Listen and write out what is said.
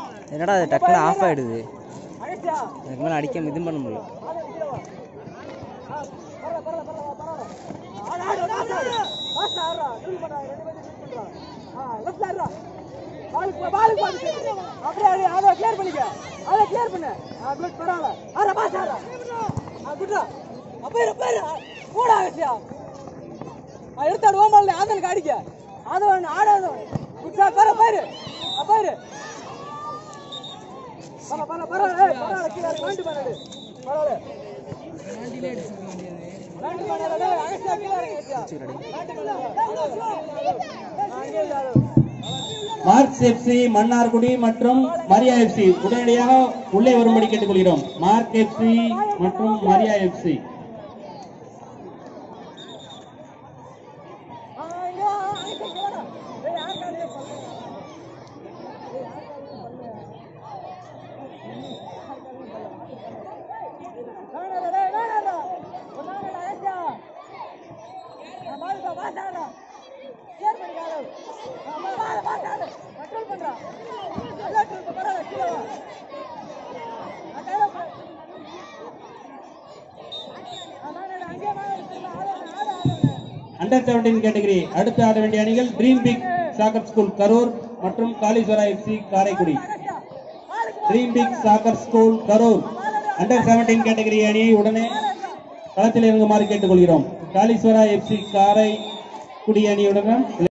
என்னடா அது டக்குன்னு ஆஃப் ஆகிடுது அதுக்கு மேலே அடிக்க இது பண்ண முடியல அப்படியே அதை அதை கிளியர் பண்ணிக்க அதை கிளியர் பண்ணு அப்படி பரவாயில்ல ஆறா பாஸ் ஆறா ஆ குட்ரா அப்பேரு அப்பேரு கூட ஆகச்சியா ஆ எடுத்தாடு ஓமால ஆதனுக்கு அடிக்க ஆதவன் ஆடாதவன் குட்ரா பாரு பாரு பாரு பரவ பரவ பரவாயில்ல ஏய், பரவாயில்ல கீழே இறங்கு, வேண்டு பண்ணாடு பரவாயில்ல வேண்டு பண்ணாடு ஏய், அகஸ்தியா கீழே இறங்கு அகஸ்தியா. வேண்டு பண்ணாடு. ஆ, அங்கே இரு, மார்க்ஸ் எஃப்சி மன்னார்குடி மற்றும் மரியா எஃப்சி உடனடியாக உள்ளே வரும்படி கேட்டுக்கொள்கிறோம் மார்க் எஃப்சி மற்றும் மரியா எஃப்சி ஆ, இங்க வா, அகஸ்தியா இங்க வாடா. ஏய், யார் காலையில பண்ணு? வேணாடா, டேய், வேணாடா. ஒண்ணாங்கடா, அகஸ்தியா. ஆ, பாருப்பா, பாஸ் ஆகுடா. clear பண்ணிக்காத. ஆ, வா, வா, பாஸ் ஆகுது. control பண்றா. நல்லா control பரவாயில்ல, கீழே வா. ஆ, கையில போ. ஆ, வேணாடா, அங்கேயே வேணாடா. ஆடு, ஆடு, ஆடு. அண்டர் செவன்டீன் கேட்டகரி அடுத்து ஆட வேண்டிய அணிகள் dream big soccer school Karur மற்றும் காளீஸ்வரா எஃப்சி காரைக்குடி அகஸ்தியா, ஆளுக்கு dream big soccer school Karur under seventeen category அணியை உடனே களத்தில் இறங்குமாறு கேட்டுக்கொள்கிறோம் காளீஸ்வரா எஃப்சி காரைக்குடி அணியுடன்